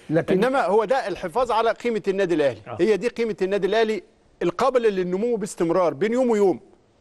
لكن انما هو ده الحفاظ على قيمه النادي الاهلي آه. هي دي قيمه النادي الاهلي القابله للنمو باستمرار بين يوم ويوم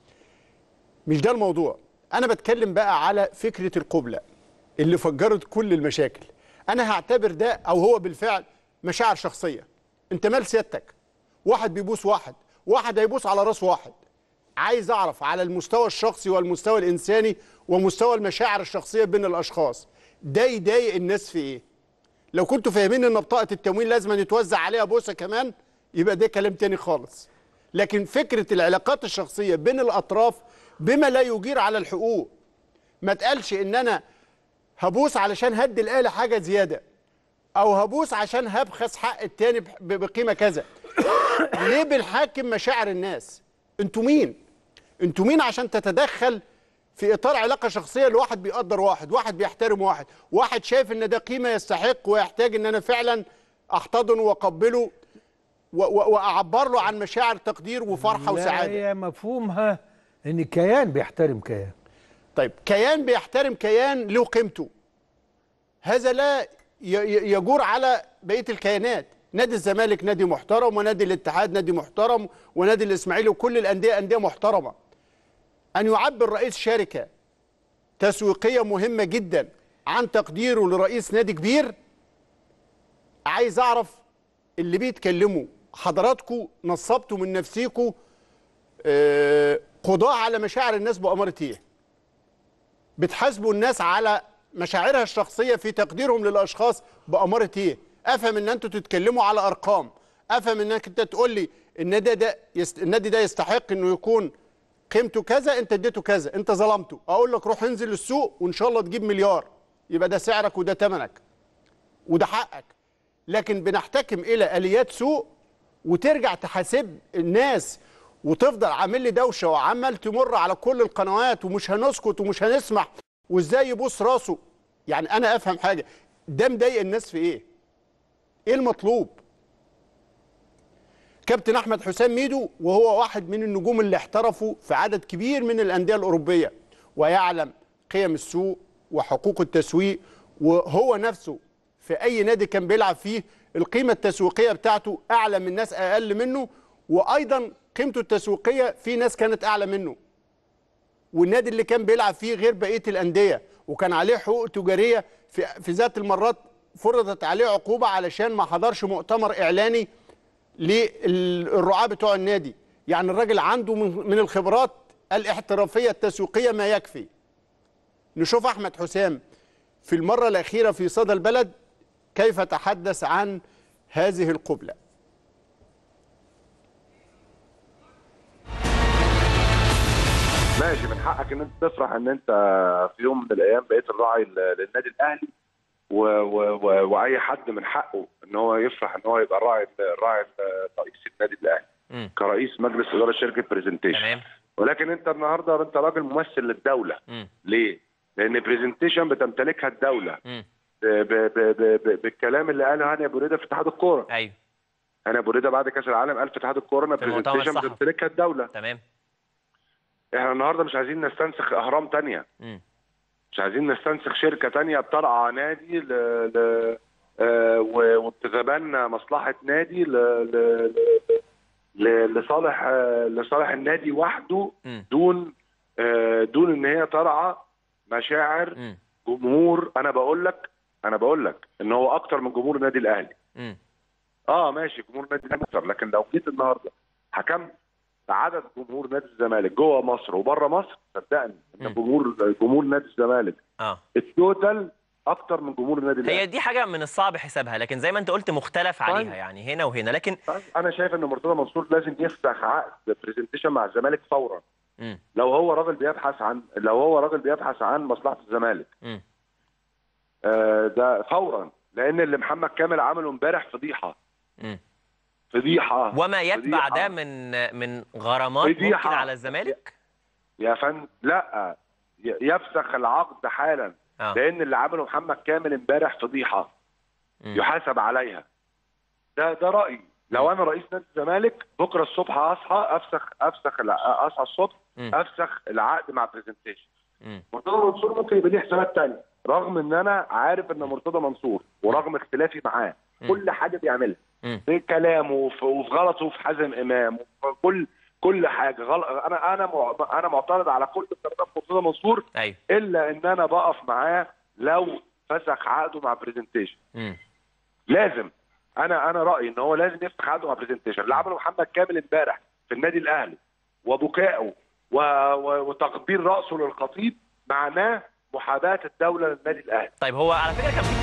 مش ده الموضوع انا بتكلم بقى على فكره القبله اللي فجرت كل المشاكل انا هعتبر ده او هو بالفعل مشاعر شخصيه انت مال سيادتك واحد بيبوس واحد واحد هيبوس على راس واحد عايز اعرف على المستوى الشخصي والمستوى الانساني ومستوى المشاعر الشخصيه بين الاشخاص ده يضايق الناس في ايه لو كنتوا فاهمين ان بطاقه التموين لازم أن يتوزع عليها بوسه كمان يبقى ده كلام تاني خالص لكن فكره العلاقات الشخصيه بين الاطراف بما لا يجير على الحقوق ما تقالش ان انا هبوس علشان هدي الاهلي حاجه زياده او هبوس عشان هبخس حق التاني بح- ب- بقيمه كذا ليه بنحاكم مشاعر الناس انتوا مين انتوا مين عشان تتدخل في اطار علاقه شخصيه لواحد بيقدر واحد واحد بيحترم واحد واحد شايف ان ده قيمه يستحق ويحتاج ان انا فعلا احتضنه واقبله و- و- واعبر له عن مشاعر تقدير وفرحه لا وسعاده هي مفهومها ان كيان بيحترم كيان طيب كيان بيحترم كيان له قيمته هذا لا ي- ي- يجور على بقيه الكيانات نادي الزمالك نادي محترم ونادي الاتحاد نادي محترم ونادي الاسماعيلي وكل الانديه انديه محترمه ان يعبر رئيس شركه تسويقيه مهمه جدا عن تقديره لرئيس نادي كبير عايز اعرف اللي بيتكلموا حضراتكم نصبتوا من نفسيكم آه، قضاء على مشاعر الناس بأمارة ايه بتحاسبوا الناس على مشاعرها الشخصية في تقديرهم للأشخاص بأمارة ايه افهم ان انتوا تتكلموا على ارقام افهم انك انت تقول لي النادي ده يست... النادي ده يستحق انه يكون قيمته كذا انت اديته كذا انت ظلمته اقول لك روح انزل السوق وان شاء الله تجيب مليار يبقى ده سعرك وده ثمنك وده حقك لكن بنحتكم الى اليات سوق وترجع تحاسب الناس وتفضل عامل لي دوشه وعمال تمر على كل القنوات ومش هنسكت ومش هنسمح وازاي يبوس راسه يعني انا افهم حاجه ده مضايق الناس في ايه؟ ايه المطلوب؟ كابتن احمد حسام ميدو وهو واحد من النجوم اللي احترفوا في عدد كبير من الانديه الاوروبيه ويعلم قيم السوق وحقوق التسويق وهو نفسه في اي نادي كان بيلعب فيه القيمه التسويقيه بتاعته اعلى من ناس اقل منه وايضا قيمته التسويقيه في ناس كانت اعلى منه والنادي اللي كان بيلعب فيه غير بقيه الانديه وكان عليه حقوق تجاريه في في ذات المرات فرضت عليه عقوبه علشان ما حضرش مؤتمر اعلاني للرعاة بتوع النادي يعني الراجل عنده من من الخبرات الاحترافيه التسويقيه ما يكفي نشوف احمد حسام في المره الاخيره في صدى البلد كيف تحدث عن هذه القبله ماشي من حقك ان انت تفرح ان انت في يوم من الايام بقيت الراعي ل- للنادي الاهلي و و و واي حد من حقه ان هو يفرح ان هو يبقى الراعي الراعي رئيس النادي الاهلي مم. كرئيس مجلس اداره شركه برزنتيشن تمام ولكن انت النهارده انت راجل ممثل للدوله مم. ليه؟ لان برزنتيشن بتمتلكها الدوله مم. ب ب ب ب ب بالكلام اللي قاله هاني ابو ريده في اتحاد الكوره ايوه هاني ابو ريده بعد كاس العالم قال في اتحاد الكوره ان في المؤتمر برزنتيشن الصحفي. بتمتلكها الدوله تمام احنا النهارده مش عايزين نستنسخ اهرام تانية مم. مش عايزين نستنسخ شركه تانية بترعى نادي ل... ل... آه، و- وبتتبنى مصلحه نادي ل... ل... ل... لصالح آه، لصالح النادي وحده مم. دون آه، دون ان هي ترعى مشاعر مم. جمهور انا بقول لك انا بقول لك ان هو اكتر من جمهور النادي الاهلي مم. اه ماشي جمهور النادي الاهلي اكتر لكن لو جيت النهارده حكمت بعدد جمهور نادي الزمالك جوه مصر وبره مصر صدقني ان مم. جمهور جمهور نادي الزمالك اه التوتال اكتر من جمهور النادي الاهلي هي دي حاجه من الصعب حسابها لكن زي ما انت قلت مختلف طيب. عليها يعني هنا وهنا لكن انا شايف ان مرتضى منصور لازم يفتح عقد برزنتيشن مع الزمالك فورا مم. لو هو راجل بيبحث عن لو هو راجل بيبحث عن مصلحه الزمالك مم. آه ده فورا لان اللي محمد كامل عمله امبارح فضيحه مم. فضيحه وما يتبع فضيحة. ده من من غرامات ممكن فضيحة. على الزمالك يا فندم لا ي- يفسخ العقد حالا اه لان اللي عمله محمد كامل امبارح فضيحه مم. يحاسب عليها ده ده رايي لو انا رئيس نادي الزمالك بكره الصبح اصحى افسخ افسخ الع- اصحى الصبح مم. افسخ العقد مع برزنتيشن مم. مرتضى منصور ممكن يبقى ليه حسابات تانية رغم ان انا عارف ان مرتضى منصور ورغم اختلافي معاه كل حاجه بيعملها مم. في كلامه وفي, وفي غلطه وفي حازم امام وفي كل كل حاجه غلط انا انا مع- انا معترض على كل قرارات مرتضى منصور ايوه الا ان انا بقف معاه لو فسخ عقده مع برزنتيشن مم. لازم انا انا رايي ان هو لازم يفتح عقده مع برزنتيشن اللي عمله محمد كامل امبارح في النادي الاهلي وبكائه و... و... وتقبيل راسه للخطيب معناه محاباه الدوله للنادي الاهلي طيب هو على فكره كان في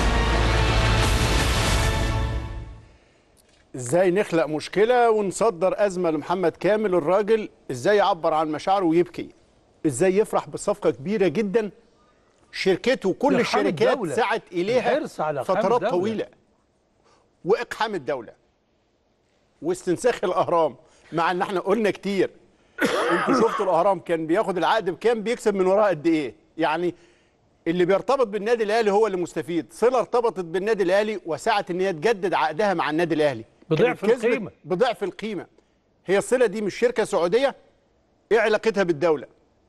ازاي نخلق مشكله ونصدر ازمه لمحمد كامل الراجل ازاي يعبر عن مشاعره ويبكي ازاي يفرح بصفقه كبيره جدا شركته وكل إقحام الشركات الدولة. سعت اليها الحرص على إقحام فترات الدولة. طويله واقحام الدوله واستنساخ الاهرام مع ان احنا قلنا كتير انتوا شفتوا الاهرام كان بياخد العقد بكام بيكسب من وراه قد ايه يعني اللي بيرتبط بالنادي الاهلي هو اللي مستفيد صله ارتبطت بالنادي الاهلي وسعت ان هي تجدد عقدها مع النادي الاهلي بضعف كانت كسبت القيمة. بضعف القيمه هي الصله دي مش شركه سعوديه ايه علاقتها بالدوله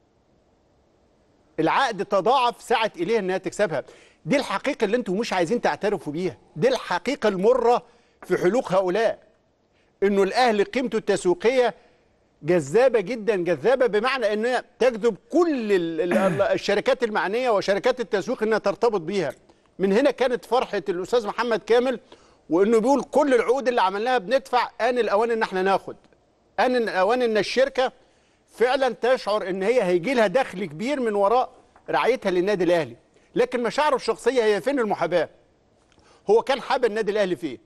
العقد تضاعف سعت اليها انها تكسبها دي الحقيقه اللي انتم مش عايزين تعترفوا بيها دي الحقيقه المره في حلوق هؤلاء انه الاهلي قيمته التسويقيه جذابه جدا جذابه بمعنى انها تجذب كل ال- ال- ال- الشركات المعنيه وشركات التسويق انها ترتبط بيها من هنا كانت فرحه الاستاذ محمد كامل وانه بيقول كل العقود اللي عملناها بندفع ان الاوان ان احنا ناخد ان الاوان ان الشركه فعلا تشعر ان هي هيجي لها دخل كبير من وراء رعايتها للنادي الاهلي لكن مشاعره الشخصيه هي فين المحاباه هو كان حابب النادي الاهلي فيه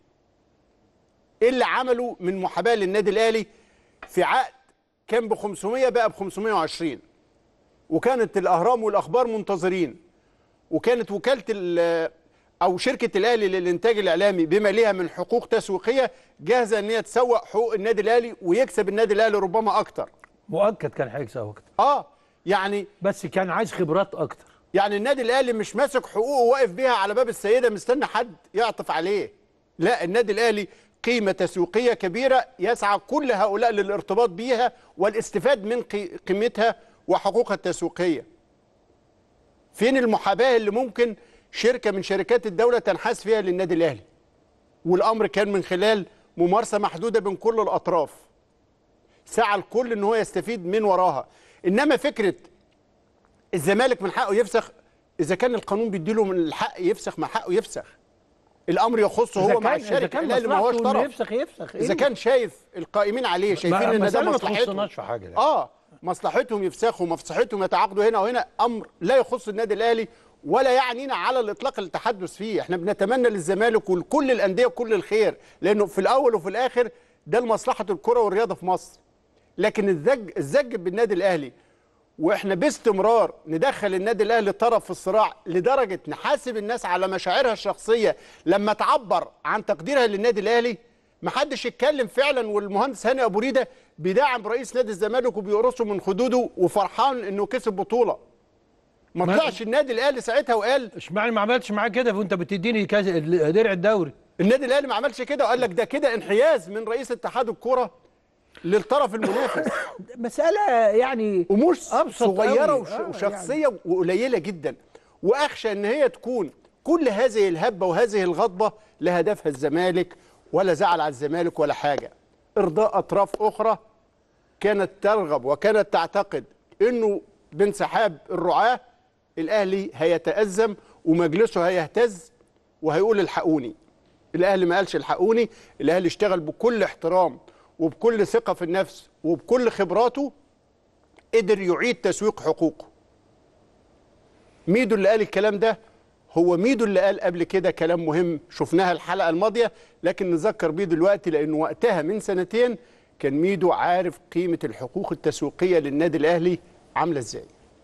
ايه اللي عمله من محاباه للنادي الاهلي في عقد كان ب 500 بقى ب 520 وكانت الاهرام والاخبار منتظرين وكانت وكاله ال- او شركه الاهلي للانتاج الاعلامي بما ليها من حقوق تسويقيه جاهزه ان هي تسوق حقوق النادي الاهلي ويكسب النادي الاهلي ربما اكتر مؤكد كان هيكسب اكتر اه يعني بس كان عايز خبرات اكتر يعني النادي الاهلي مش ماسك حقوقه واقف بيها على باب السيده مستني حد يعطف عليه لا النادي الاهلي قيمه تسويقيه كبيره يسعى كل هؤلاء للارتباط بيها والاستفاد من قي- قيمتها وحقوقها التسويقيه فين المحاباه اللي ممكن شركه من شركات الدوله تنحاز فيها للنادي الاهلي والامر كان من خلال ممارسه محدوده بين كل الاطراف سعى الكل ان هو يستفيد من وراها انما فكره الزمالك من حقه يفسخ اذا كان القانون بيديله من الحق يفسخ ما حقه يفسخ الامر يخصه إذا هو مع كان- إذا الشركه كان الاهلي ما هوش مصلحته إنه طرف يفسخ يفسخ اذا إيه؟ كان شايف القائمين عليه شايفين ما- ان ده مسألة ما مصلحتهم تخصناش في حاجة، لا. اه مصلحتهم يفسخوا مصلحتهم يتعاقدوا هنا وهنا امر لا يخص النادي الاهلي ولا يعنينا على الاطلاق التحدث فيه احنا بنتمنى للزمالك ولكل الانديه كل الخير لانه في الاول وفي الاخر ده لمصلحه الكره والرياضه في مصر لكن الزج الزج بالنادي الاهلي واحنا باستمرار ندخل النادي الاهلي طرف في الصراع لدرجه نحاسب الناس على مشاعرها الشخصيه لما تعبر عن تقديرها للنادي الاهلي محدش يتكلم فعلا والمهندس هاني ابو ريده بيدعم رئيس نادي الزمالك وبيقرصه من خدوده وفرحان انه كسب بطوله ما ما- طلعش النادي الاهلي ساعتها وقال اشمعنى ما عملتش معاه كده وانت بتديني كاس درع الدوري النادي الاهلي ما عملش كده وقال لك ده كده انحياز من رئيس اتحاد الكره للطرف المنافس مسألة يعني امور أبسط صغيره أوي. وش آه، وشخصيه وقليله جدا واخشى ان هي تكون كل هذه الهبه وهذه الغضبه لا هدفها الزمالك ولا زعل على الزمالك ولا حاجه ارضاء اطراف اخرى كانت ترغب وكانت تعتقد انه بانسحاب الرعاه الاهلي هيتازم ومجلسه هيهتز وهيقول الحقوني الاهلي ما قالش الحقوني الاهلي اشتغل بكل احترام وبكل ثقه في النفس وبكل خبراته قدر يعيد تسويق حقوقه ميدو اللي قال الكلام ده هو ميدو اللي قال قبل كده كلام مهم شفناها الحلقه الماضيه لكن نذكر بيه دلوقتي لانه وقتها من سنتين كان ميدو عارف قيمه الحقوق التسويقيه للنادي الاهلي عامله ازاي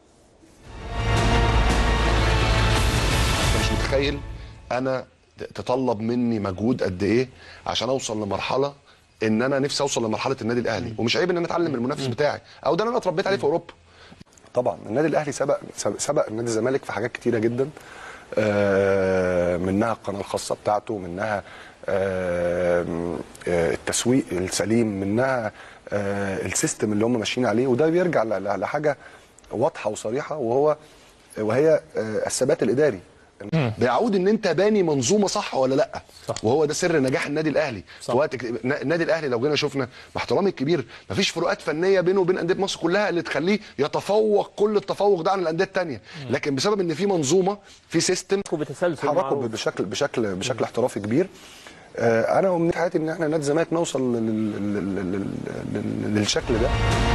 انت مش متخيل انا تطلب مني مجهود قد ايه عشان اوصل لمرحله ان انا نفسي اوصل لمرحله النادي الاهلي ومش عيب ان انا اتعلم من المنافس بتاعي او ده اللي انا اتربيت عليه في اوروبا طبعا النادي الاهلي سبق سبق- سبق النادي الزمالك في حاجات كتيره جدا آه، منها القناه الخاصه بتاعته منها آه، آه، التسويق السليم منها آه، السيستم اللي هم ماشيين عليه وده بيرجع ل- ل- لحاجه واضحه وصريحه وهو وهي آه، الثبات الاداري بيعود ان انت باني منظومه صح ولا لا صح. وهو ده سر نجاح النادي الاهلي صح. في وقت ك- النادي الاهلي لو جينا شفنا باحترامي الكبير مفيش فروقات فنيه بينه وبين انديه مصر كلها اللي تخليه يتفوق كل التفوق ده عن الانديه الثانيه لكن بسبب ان في منظومه في سيستم بتسلسل حركوا معروف. بشكل بشكل بشكل احترافي كبير آه، انا ومن حياتي ان احنا نادي الزمالك نوصل لل- لل- لل- لل- للشكل ده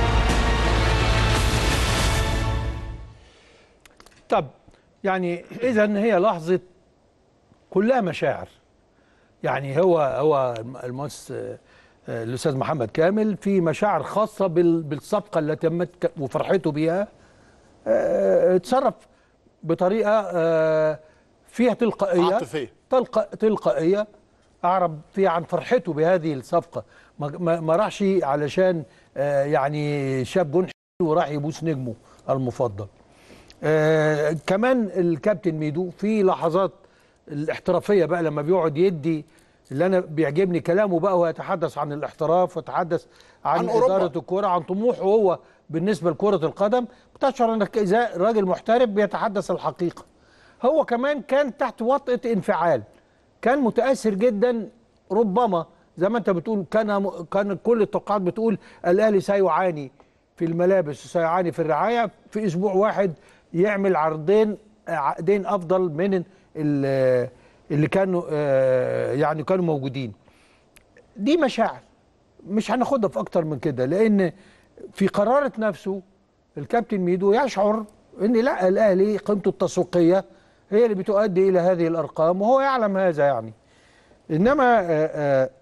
طب يعني اذا هي لحظه كلها مشاعر يعني هو هو المهندس آه، آه، الاستاذ محمد كامل في مشاعر خاصه بال- بالصفقه اللي تمت ك- وفرحته بيها آه، اتصرف بطريقه آه، فيها تلقائيه عاطفية. تلق... تلقائيه اعرب فيها عن فرحته بهذه الصفقه ما, ما, ما راحش علشان آه، يعني شاف جون حلو وراح يبوس نجمه المفضل آه كمان الكابتن ميدو في لحظات الاحترافيه بقى لما بيقعد يدي اللي انا بيعجبني كلامه بقى ويتحدث عن الاحتراف ويتحدث عن, عن عن أوروبا. اداره الكوره عن طموحه هو بالنسبه لكره القدم بتشعر انك اذا راجل محترف بيتحدث الحقيقه هو كمان كان تحت وطئه انفعال كان متاثر جدا ربما زي ما انت بتقول كان كان كل التوقعات بتقول الاهلي سيعاني في الملابس وسيعاني في الرعايه في اسبوع واحد يعمل عرضين عقدين افضل من ال- اللي كانوا آه، يعني كانوا موجودين دي مشاعر مش هناخدها في اكتر من كده لان في قرارة نفسه الكابتن ميدو يشعر ان لا الاهلي قيمته التسويقيه هي اللي بتؤدي الى هذه الارقام وهو يعلم هذا يعني انما آه، آه،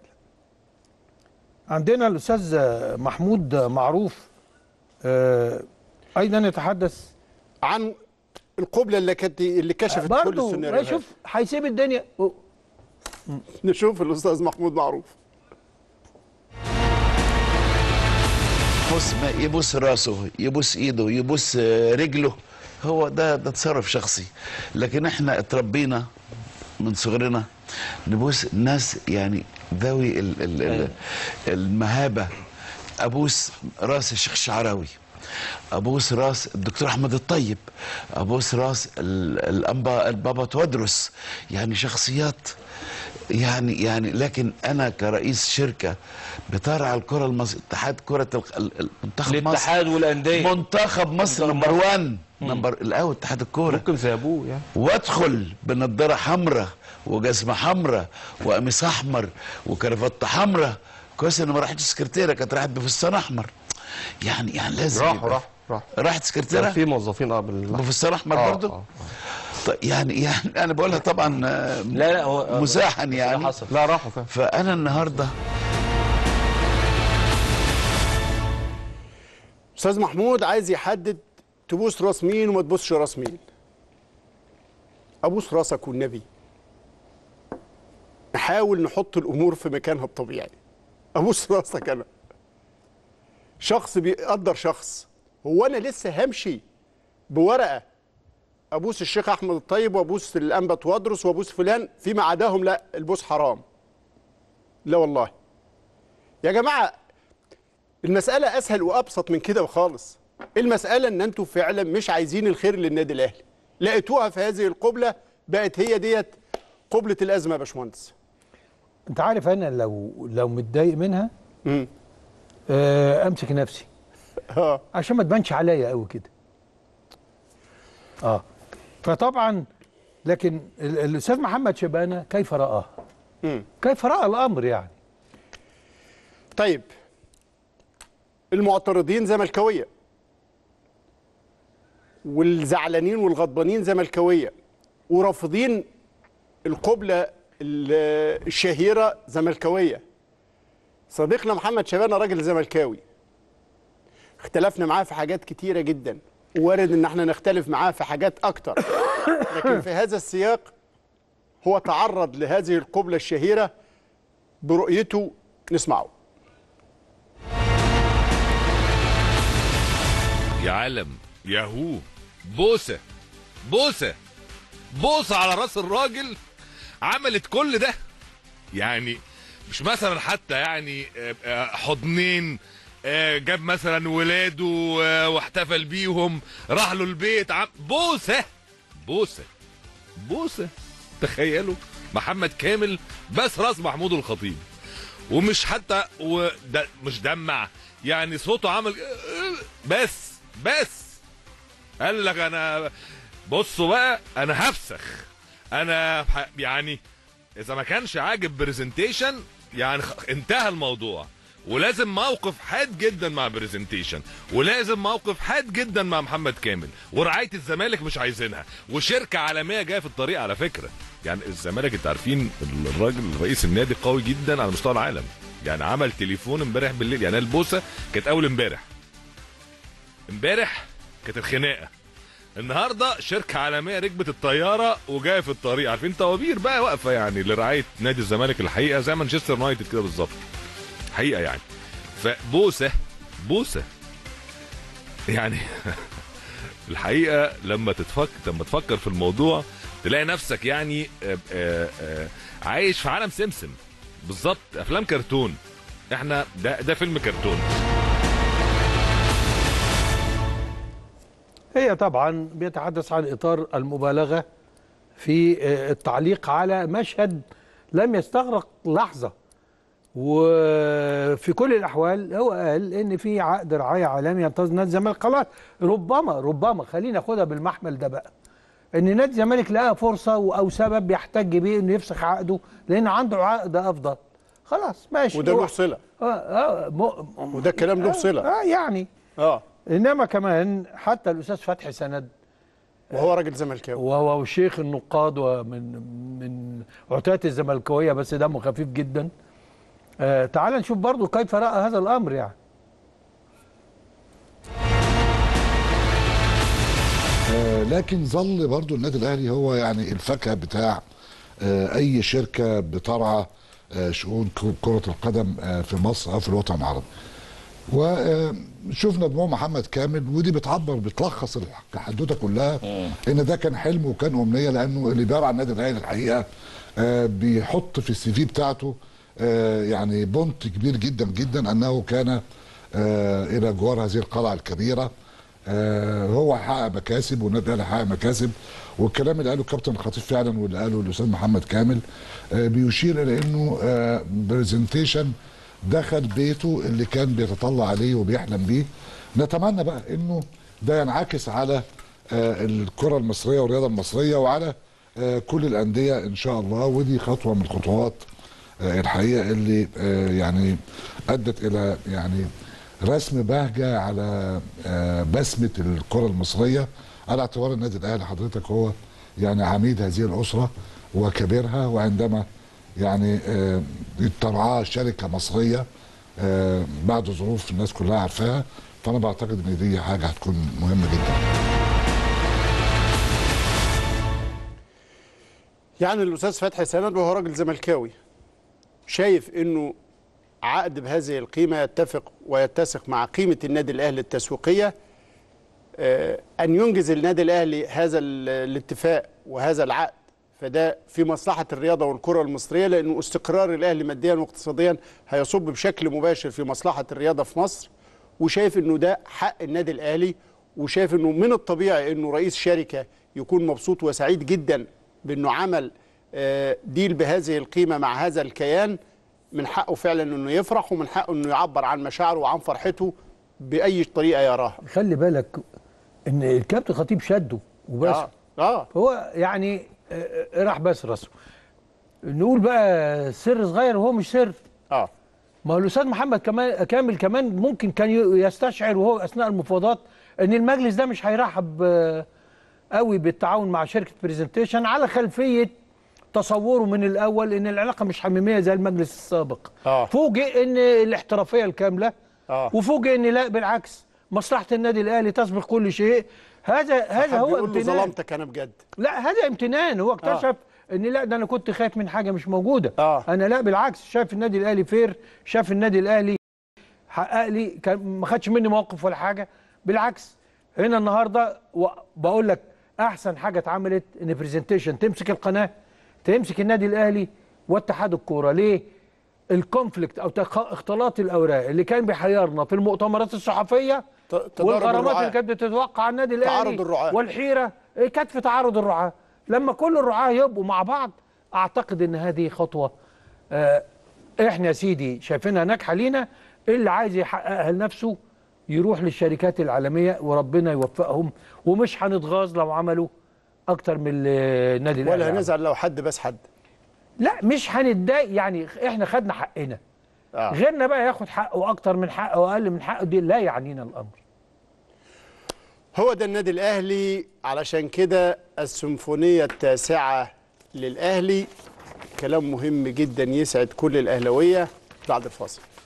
عندنا الاستاذ آه، محمود معروف آه، ايضا يتحدث عن القبله اللي كانت اللي كشفت كل برضه السيناريوهات شوف هيسيب الدنيا نشوف الاستاذ محمود معروف بص ما يبوس راسه يبوس ايده يبوس آه، رجله هو ده ده تصرف شخصي لكن احنا اتربينا من صغرنا نبوس الناس يعني ذوي ال ال ال المهابه ابوس راس الشيخ الشعراوي ابوس راس الدكتور احمد الطيب ابوس راس ال- الانبا البابا تودرس يعني شخصيات يعني يعني لكن انا كرئيس شركه بترعى الكره المصريه اتحاد كره ال- ال- المنتخب مصر الاتحاد والانديه منتخب مصر نمبر 1 نمبر الاول اتحاد الكوره ممكن سابوه يعني وادخل بنضاره حمراء وجزمه حمراء وقميص احمر وكرافته حمراء كويس ان ما راحتش سكرتيره كانت راحت بفستان احمر يعني يعني لازم راحوا يبقى- راحوا راحوا راحت سكرتيره في موظفين اه بال بفستان احمر آه، برضه آه. طيب يعني يعني انا بقولها طبعا آه، لا لا هو مزاحا ده يعني حصل لا راحوا فعلا فانا النهارده استاذ محمود عايز يحدد تبوس راس مين وما تبوسش راس مين ابوس راسك والنبي نحاول نحط الامور في مكانها الطبيعي ابوس راسك انا شخص بيقدر شخص هو انا لسه همشي بورقه ابوس الشيخ احمد الطيب وابوس الانبا توادرس وابوس فلان فيما عداهم لا البوس حرام لا والله يا جماعه المسألة أسهل وأبسط من كده خالص المسألة إن أنتوا فعلا مش عايزين الخير للنادي الأهلي لقيتوها في هذه القبلة بقت هي ديت قبلة الأزمة يا باشمهندس انت عارف انا لو لو متضايق منها مم. آه، امسك نفسي اه عشان ما تبانش عليا قوي كده اه فطبعا لكن ال- الاستاذ محمد شبانه كيف رآه مم. كيف رأى الامر يعني طيب المعترضين زملكاوية والزعلانين والغضبانين زملكاوية ورافضين القبلة ال- الشهيرة زملكاوية صديقنا محمد شبانة راجل زملكاوي اختلفنا معاه في حاجات كتيرة جدا وارد ان احنا نختلف معاه في حاجات اكتر لكن في هذا السياق هو تعرض لهذه القبلة الشهيرة برؤيته نسمعه يا عالم ياهو بوسه بوسه بوسه على راس الراجل عملت كل ده يعني مش مثلا حتى يعني آه، آه، حضنين آه، جاب مثلا ولاده آه، واحتفل بيهم راح له البيت عم بوسه بوسه بوسه تخيلوا محمد كامل بس راس محمود الخطيب ومش حتى وده مش دمع يعني صوته عمل بس بس قال لك انا بصوا بقى انا هفسخ انا ح- يعني اذا ما كانش عاجب برزنتيشن يعني خ- انتهى الموضوع ولازم موقف حاد جدا مع برزنتيشن ولازم موقف حاد جدا مع محمد كامل ورعايه الزمالك مش عايزينها وشركه عالميه جايه في الطريق على فكره يعني الزمالك انت عارفين الراجل رئيس النادي قوي جدا على مستوى العالم يعني عمل تليفون امبارح بالليل يعني البوسه كانت اول امبارح امبارح كانت الخناقه النهارده شركه عالميه ركبت الطياره وجايه في الطريق عارفين طوابير بقى واقفه يعني لرعايه نادي الزمالك الحقيقه زي مانشستر يونايتد كده بالظبط حقيقه يعني فبوسه بوسه يعني الحقيقه لما تتفكر لما تفكر في الموضوع تلاقي نفسك يعني آه، آه، آه، عايش في عالم سمسم بالظبط افلام كرتون احنا ده ده فيلم كرتون هي طبعا بيتحدث عن اطار المبالغه في آه، التعليق على مشهد لم يستغرق لحظه وفي كل الاحوال هو قال ان في عقد رعايه عالمي ينتظر نادي الزمالك خلاص ربما ربما خلينا ناخدها بالمحمل ده بقى ان نادي الزمالك لقى فرصه او سبب يحتج بيه انه يفسخ عقده لان عنده عقد افضل خلاص ماشي وده له روح. صله اه اه م... وده الكلام له صله اه يعني اه انما كمان حتى الاستاذ فتحي سند وهو راجل زملكاوي وهو شيخ النقاد ومن من عتاة الزملكاويه بس دمه خفيف جدا آه تعال نشوف برضو كيف راى هذا الامر يعني آه، لكن ظل برضو النادي الاهلي هو يعني الفاكهه بتاع آه، اي شركه بترعى آه، شؤون ك- كره القدم آه، في مصر او في الوطن العربي. وشفنا دموع محمد كامل ودي بتعبر بتلخص الحدوته كلها ان ده كان حلم وكان امنيه لانه اللي بيرعى النادي الاهلي الحقيقه آه، بيحط في السي في بتاعته آه، يعني بونت كبير جدا جدا انه كان آه، الى جوار هذه القلعه الكبيره آه، هو حقق مكاسب والنادي الاهلي حقق مكاسب والكلام اللي قاله الكابتن الخطيب فعلا واللي قاله الاستاذ محمد كامل آه، بيشير الى انه برزنتيشن دخل بيته اللي كان بيتطلع عليه وبيحلم بيه نتمنى بقى انه ده ينعكس على آه، الكره المصريه والرياضه المصريه وعلى آه، كل الانديه ان شاء الله ودي خطوه من الخطوات آه، الحقيقه اللي آه، يعني ادت الى يعني رسم بهجه على آه، بسمه الكره المصريه على اعتبار النادي الاهلي حضرتك هو يعني عميد هذه الاسره وكبيرها وعندما يعني آه، ترعاه شركه مصريه آه، بعد ظروف الناس كلها عارفاها فانا بعتقد ان دي حاجه هتكون مهمه جدا يعني الاستاذ فتحي سند وهو راجل زملكاوي شايف انه عقد بهذه القيمه يتفق ويتسق مع قيمه النادي الاهلي التسويقيه آه، ان ينجز النادي الاهلي هذا ال- الاتفاق وهذا العقد فده في مصلحه الرياضه والكره المصريه لانه استقرار الاهلي ماديا واقتصاديا هيصب بشكل مباشر في مصلحه الرياضه في مصر وشايف انه ده حق النادي الاهلي وشايف انه من الطبيعي انه رئيس شركه يكون مبسوط وسعيد جدا بانه عمل آه، ديل بهذه القيمه مع هذا الكيان من حقه فعلا انه يفرح ومن حقه انه يعبر عن مشاعره وعن فرحته باي طريقه يراها خلي بالك ان الكابتن خطيب شده وبس اه اه هو يعني آه، آه، راح بس راسه نقول بقى سر صغير وهو مش سر اه ما هو الاستاذ محمد كمال كامل كمان ممكن كان ي- يستشعر وهو اثناء المفاوضات ان المجلس ده مش هيرحب آه، قوي بالتعاون مع شركه برزنتيشن على خلفيه تصوره من الاول ان العلاقه مش حميميه زي المجلس السابق آه. فوجئ ان الاحترافيه الكامله اه وفوجئ ان لا بالعكس مصلحه النادي الاهلي تسبق كل شيء هذا هذا حد هو يقول له امتنان ظلمتك انا بجد لا هذا امتنان هو اكتشف ان لا ده انا كنت خايف من حاجه مش موجوده آه. انا لا بالعكس شايف النادي الاهلي فير شاف النادي الاهلي حقق لي كان ما خدش مني موقف ولا حاجه بالعكس هنا النهارده و- بقول لك احسن حاجه اتعملت ان برزنتيشن تمسك القناه تمسك النادي الاهلي واتحاد الكوره ليه الكونفليكت او تخ- اختلاط الاوراق اللي كان بيحيرنا في المؤتمرات الصحفيه تضارب والغرامات الرعاة. اللي كانت بتتوقع على النادي الاهلي تعارض الرعاة. والحيره إيه كانت في تعارض الرعاه لما كل الرعاة يبقوا مع بعض اعتقد ان هذه خطوه آه، احنا يا سيدي شايفينها ناجحه لينا اللي عايز يحققها لنفسه يروح للشركات العالميه وربنا يوفقهم ومش هنتغاظ لو عملوا اكتر من النادي الاهلي ولا عمل. هنزعل لو حد بس حد لا مش هنتضايق يعني احنا خدنا حقنا آه. غيرنا بقى ياخد حقه اكتر من حقه واقل من حقه دي لا يعنينا الامر هو ده النادي الاهلي علشان كده السيمفونيه التاسعه للاهلي كلام مهم جدا يسعد كل الاهلاويه بعد الفاصل